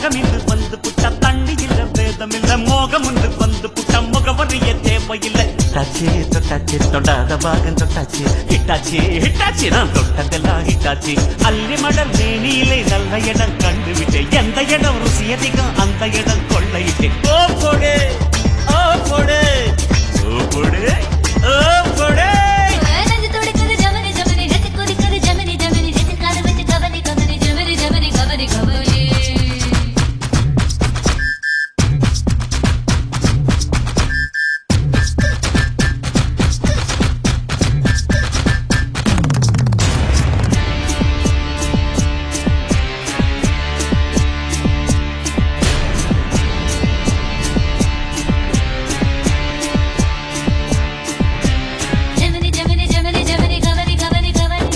மோகம் இன்று வந்து புட்ட தண்ணி இல்ல வேதம் இல்ல மோகம் ஒன்று வந்து புட்ட முகவரிய தேவையில்லை ஹிட்டாச்சி தொட்டாச்சி தொடாத பாகம் தொட்டாச்சி ஹிட்டாச்சி ஹிட்டாச்சி நான் தொட்டதெல்லாம் ஹிட்டாச்சி அள்ளி மடல் மேனியிலே நல்ல இடம் கண்டுவிட்டேன் எந்த இடம் ருசி அதிகம் அந்த இடம் கொள்ளையிட்டேன் ஓ போடு ஓ போடு ஓ போடு ஓ போடு நெஞ்சு துடிக்குது ஜமனி ஜமனி நெஞ்சு கொதிக்குது ஜமனி ஜமனி நெஞ்சு காது வச்சு கவனி கவனி ஜமனி ஜமனி கவனி கவனி ஜமனி ஜமனி ஜமனி ஜமனி கவனி கவனி கவனி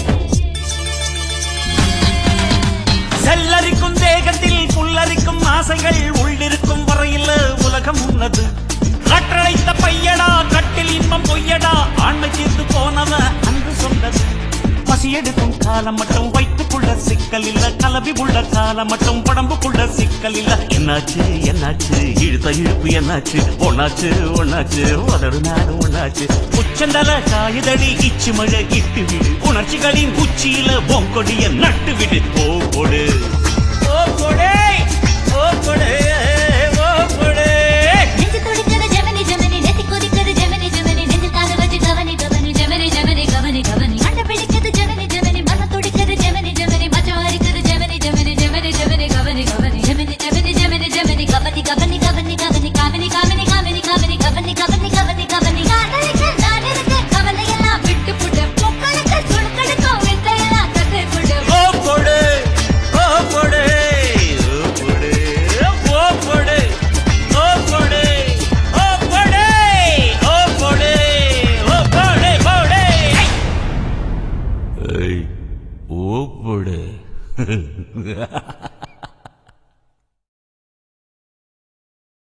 செல்லரிக்கும் தேகத்தில் புல்லரிக்கும் ஆசைகள் உள்ளிருக்கும் வரையில் உலகம் உள்ளது கற்றழைத்த பையடா கட்டில் இன்பம் பொய்யடா ஆண்மை தீர்த்து போனவன் அன்று சொன்னது பசியெடுக்கும் காலம் மட்டும் வைத்துக்குள்ள சிக்கல் இல்ல கலவி உள்ள காலம் மட்டும் உடம்புக்குள்ள சிக்கல் இல்ல என்னாச்சு என்னாச்சு இழுத்த இழுப்பு என்னாச்சு ஒன்னாச்சு ஒன்னாச்சு உதடு நாடு ஒன்னாச்சு உச்சந்தல காயுதடி இச்சு மழை இட்டு விடு உணர்ச்சிகளின் உச்சியில பொங்கொடிய நட்டு விடு போ போடு